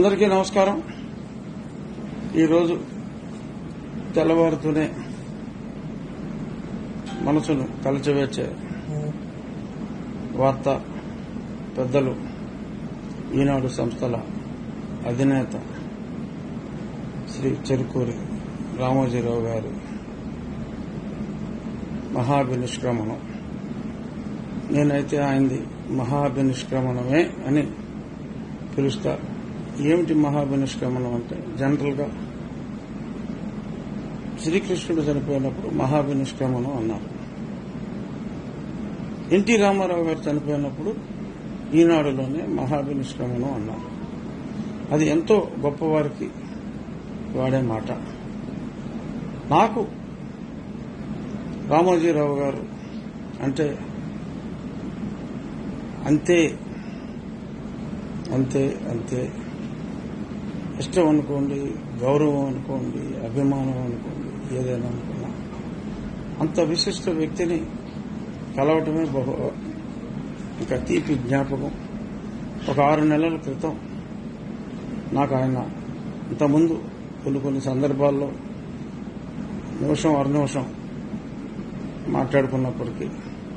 అందరికీ నమస్కారం ఈరోజు తెల్లవారుతూనే మనసును కలచవేర్చే వార్త పెద్దలు ఈనాడు సంస్థల అధినేత శ్రీ చెరుకూరి రామోజీరావు గారి మహాభినిష్క్రమణం నేనైతే ఆయనది మహాభినిష్క్రమణమే అని పిలుస్తా ఏమిటి మహాభినిష్క్రమణం అంటే జనరల్గా శ్రీకృష్ణుడు చనిపోయినప్పుడు మహాభినిష్క్రమణం అన్నారు ఎన్టీ రామారావు గారు చనిపోయినప్పుడు ఈనాడులోనే మహాభినిష్క్రమణం అన్నారు అది ఎంతో గొప్పవారికి వాడే మాట నాకు రామోజీరావు గారు అంటే అంతే అంతే అంతే ఇష్టం అనుకోండి గౌరవం అనుకోండి అభిమానం అనుకోండి ఏదైనా అనుకున్నా అంత విశిష్ట వ్యక్తిని కలవటమే బహు ఇంకా తీపి జ్ఞాపకం ఒక ఆరు నెలల క్రితం నాకు ఆయన ఇంతకుముందు కొన్ని కొన్ని సందర్భాల్లో నిమిషం అర నిమిషం మాట్లాడుకున్నప్పటికీ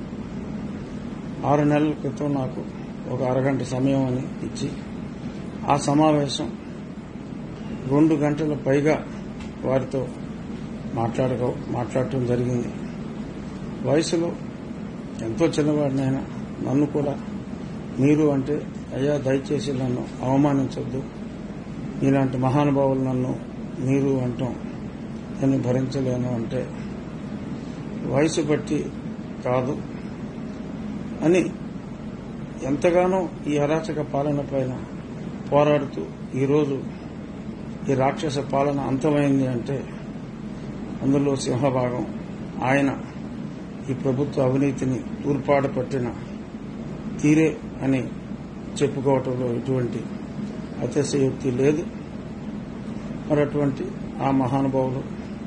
ఆరు నెలల క్రితం నాకు ఒక అరగంట సమయం అని ఇచ్చి ఆ సమావేశం రెండు గంటల పైగా వారితో మాట్లాడక మాట్లాడటం జరిగింది వయసులో ఎంతో చిన్నవాడినైనా నన్ను కూడా మీరు అంటే అయ్యా దయచేసి నన్ను అవమానించొద్దు ఇలాంటి మహానుభావులు నన్ను మీరు అంటాం నేను భరించలేను అంటే వయసు బట్టి కాదు అని ఎంతగానో ఈ అరాచక పాలన పైన పోరాడుతూ ఈరోజు ఈ రాక్షస పాలన అంతమైంది అంటే అందులో సింహభాగం ఆయన ఈ ప్రభుత్వ అవినీతిని తూర్పాడ పట్టిన తీరే అని చెప్పుకోవటంలో ఎటువంటి అతిశయోక్తి లేదు మరి అటువంటి ఆ మహానుభావులు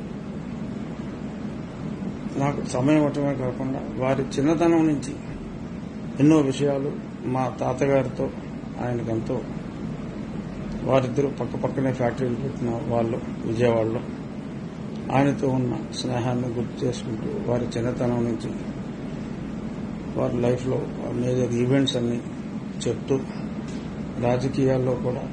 నాకు సమయం ఇవ్వటమే కాకుండా వారి చిన్నతనం నుంచి ఎన్నో విషయాలు మా తాతగారితో ఆయనకెంతో వారిద్దరూ పక్క పక్కనే ఫ్యాక్టరీలు పెట్టిన వాళ్ళు విజయవాడలో ఆయనతో ఉన్న స్నేహాన్ని గుర్తు చేసుకుంటూ వారి చిన్నతనం నుంచి వారి లైఫ్లో మేజర్ ఈవెంట్స్ అన్ని చెప్తూ రాజకీయాల్లో కూడా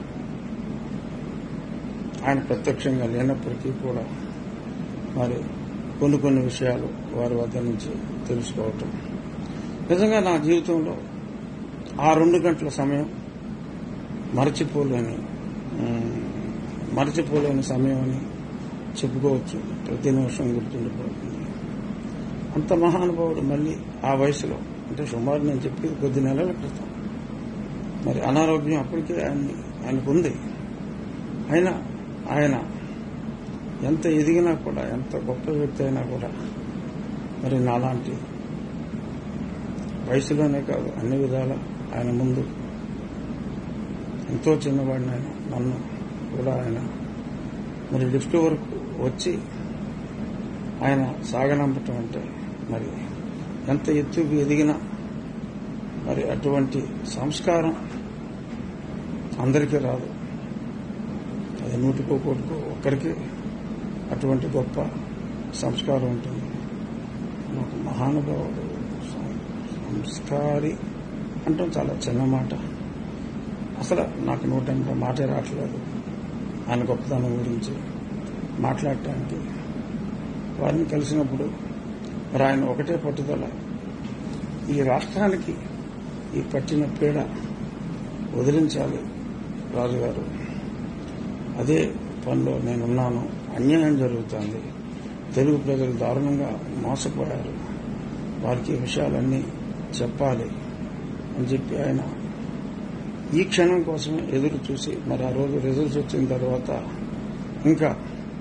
ఆయన ప్రత్యక్షంగా లేనప్పటికీ కూడా మరి కొన్ని కొన్ని విషయాలు వారి వద్ద నుంచి తెలుసుకోవటం నిజంగా నా జీవితంలో ఆ రెండు గంటల సమయం మరచిపోలేని మరచిపోలేని సమయం అని చెప్పుకోవచ్చు ప్రతి నిమిషం గుర్తుండిపోతుంది అంత మహానుభావుడు మళ్ళీ ఆ వయసులో అంటే సుమారు నేను చెప్పి కొద్ది నెలల క్రితం మరి అనారోగ్యం అప్పటికే ఆయన్ని ఆయనకు ఉంది అయినా ఆయన ఎంత ఎదిగినా కూడా ఎంత గొప్ప వ్యక్తి అయినా కూడా మరి నాలాంటి వయసులోనే కాదు అన్ని విధాల ఆయన ముందు ఎంతో చిన్నవాడిని ఆయన నన్ను కూడా ఆయన మరి లిఫ్ట్ వరకు వచ్చి ఆయన సాగనంపటం అంటే మరి ఎంత ఎత్తుకు ఎదిగినా మరి అటువంటి సంస్కారం అందరికీ రాదు అది నూటికో కోటికో ఒక్కరికి అటువంటి గొప్ప సంస్కారం ఉంటుంది ఒక మహానుభావుడు సంస్కారి అంటాం చాలా చిన్న మాట అసలు నాకు నూటెనభై మాటే రావట్లేదు ఆయన గొప్పతనం గురించి మాట్లాడటానికి వారిని కలిసినప్పుడు మరి ఆయన ఒకటే పట్టుదల ఈ రాష్ట్రానికి ఈ పట్టిన పీడ వదిలించాలి రాజుగారు అదే పనిలో నేనున్నాను అన్యాయం జరుగుతుంది తెలుగు ప్రజలు దారుణంగా మోసపోయారు వారికి ఈ విషయాలన్నీ చెప్పాలి అని చెప్పి ఆయన ఈ క్షణం కోసమే ఎదురు చూసి మరి ఆ రోజు రిజల్ట్స్ వచ్చిన తర్వాత ఇంకా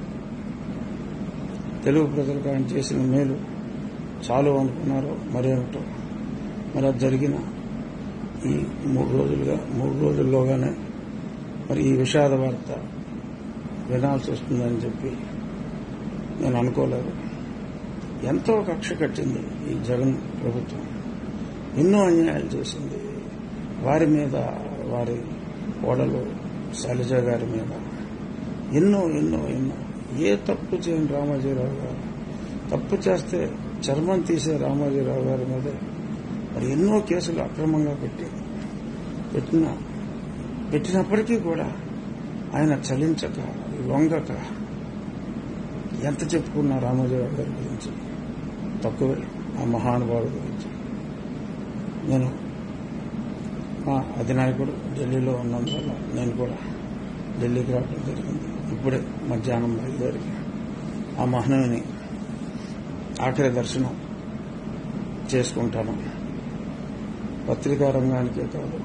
తెలుగు ప్రజలకు ఆయన చేసిన మేలు చాలు అనుకున్నారో మరేమిటో మరి అది జరిగిన ఈ మూడు రోజులుగా మూడు రోజుల్లోగానే మరి ఈ విషాద వార్త వినాల్సి వస్తుందని చెప్పి నేను అనుకోలేదు ఎంతో కక్ష కట్టింది ఈ జగన్ ప్రభుత్వం ఎన్నో అన్యాయాలు చేసింది వారి మీద వారి ఓడలు శైలజ గారి మీద ఎన్నో ఎన్నో ఎన్నో ఏ తప్పు చేయని రామోజీరావు గారు తప్పు చేస్తే చర్మం తీసే రామోజీరావు గారి మీద మరి ఎన్నో కేసులు అక్రమంగా పెట్టి పెట్టిన పెట్టినప్పటికీ కూడా ఆయన చలించక లొంగక ఎంత చెప్పుకున్నా రామోజీరావు గారి గురించి తక్కువే ఆ మహానుభావుడి గురించి నేను మా అధినాయకుడు ఢిల్లీలో ఉన్నందువల్ల నేను కూడా ఢిల్లీకి రావడం జరిగింది ఇప్పుడే మధ్యాహ్నం బయలుదేరి ఆ మహనీయుని ఆఖరి దర్శనం చేసుకుంటాను పత్రికా రంగానికే కాదు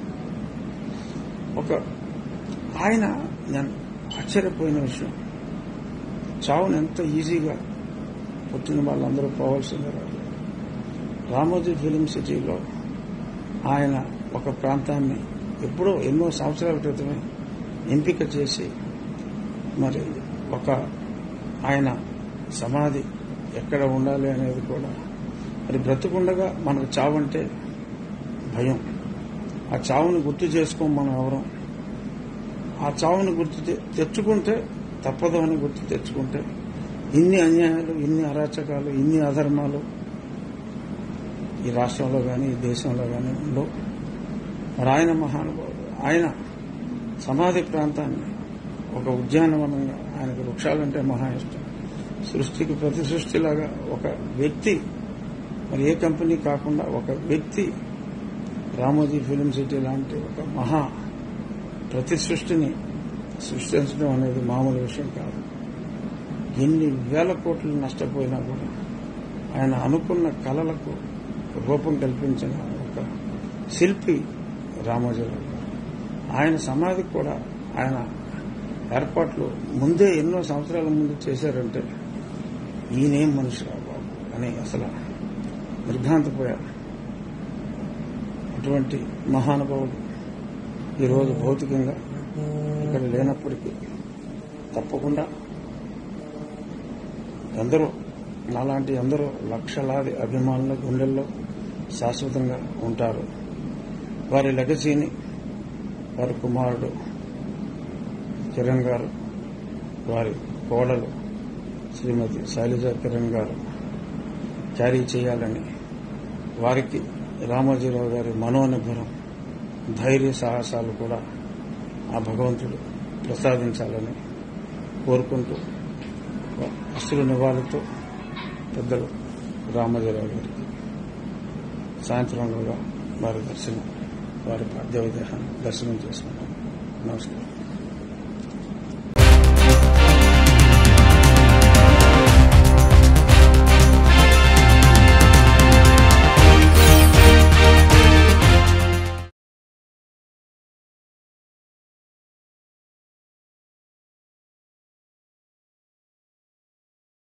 ఒక ఆయన నేను ఆశ్చర్యపోయిన విషయం చావును ఎంత ఈజీగా పుట్టిన వాళ్ళందరూ పోవాల్సిందే రాదు రామోజీ ఫిలిం సిటీలో ఆయన ఒక ప్రాంతాన్ని ఎప్పుడో ఎన్నో సంవత్సరాల క్రితమే ఎంపిక చేసి మరి ఒక ఆయన సమాధి ఎక్కడ ఉండాలి అనేది కూడా మరి బ్రతుకుండగా మనకు చావంటే భయం ఆ చావుని గుర్తు చేసుకోం మనం ఎవరం ఆ చావుని గుర్తు తె- తెచ్చుకుంటే తప్పదు అని గుర్తు తెచ్చుకుంటే ఇన్ని అన్యాయాలు ఇన్ని అరాచకాలు ఇన్ని అధర్మాలు ఈ రాష్ట్రంలో కానీ ఈ దేశంలో కానీ ఉండవు మరి ఆయన మహానుభావుడు ఆయన సమాధి ప్రాంతాన్ని ఒక ఉద్యానవనంగా ఆయనకు వృక్షాలంటే మహా ఇష్టం సృష్టికి ప్రతి సృష్టిలాగా ఒక వ్యక్తి మరి ఏ కంపెనీ కాకుండా ఒక వ్యక్తి రామోజీ ఫిలిం సిటీ లాంటి ఒక మహా ప్రతి సృష్టిని సృష్టించడం అనేది మామూలు విషయం కాదు ఎన్ని వేల కోట్లు నష్టపోయినా కూడా ఆయన అనుకున్న కళలకు రూపం కల్పించిన ఒక శిల్పి రామోజీరావు గారు ఆయన సమాధికి కూడా ఆయన ఏర్పాట్లు ముందే ఎన్నో సంవత్సరాల ముందు చేశారంటే ఈయనేం మనిషి రా బాబు అని అసలు నిర్ఘాంతపోయారు అటువంటి మహానుభావుడు ఈరోజు భౌతికంగా ఇక్కడ లేనప్పటికీ తప్పకుండా ఎందరో నాలాంటి ఎందరో లక్షలాది అభిమానుల గుండెల్లో శాశ్వతంగా ఉంటారు వారి లెగసీని వారి కుమారుడు కిరణ్ గారు వారి కోడలు శ్రీమతి శైలజ కిరణ్ గారు క్యారీ చేయాలని వారికి రామోజీరావు గారి మనోనిర్భరం ధైర్య సాహసాలు కూడా ఆ భగవంతుడు ప్రసాదించాలని కోరుకుంటూ అసలు నివాళితో పెద్దలు రామోజీరావు గారికి సాయంత్రంలో వారి దర్శనం వారి పార్థివ దేహాన్ని దర్శనం చేసుకున్నాను నమస్కారం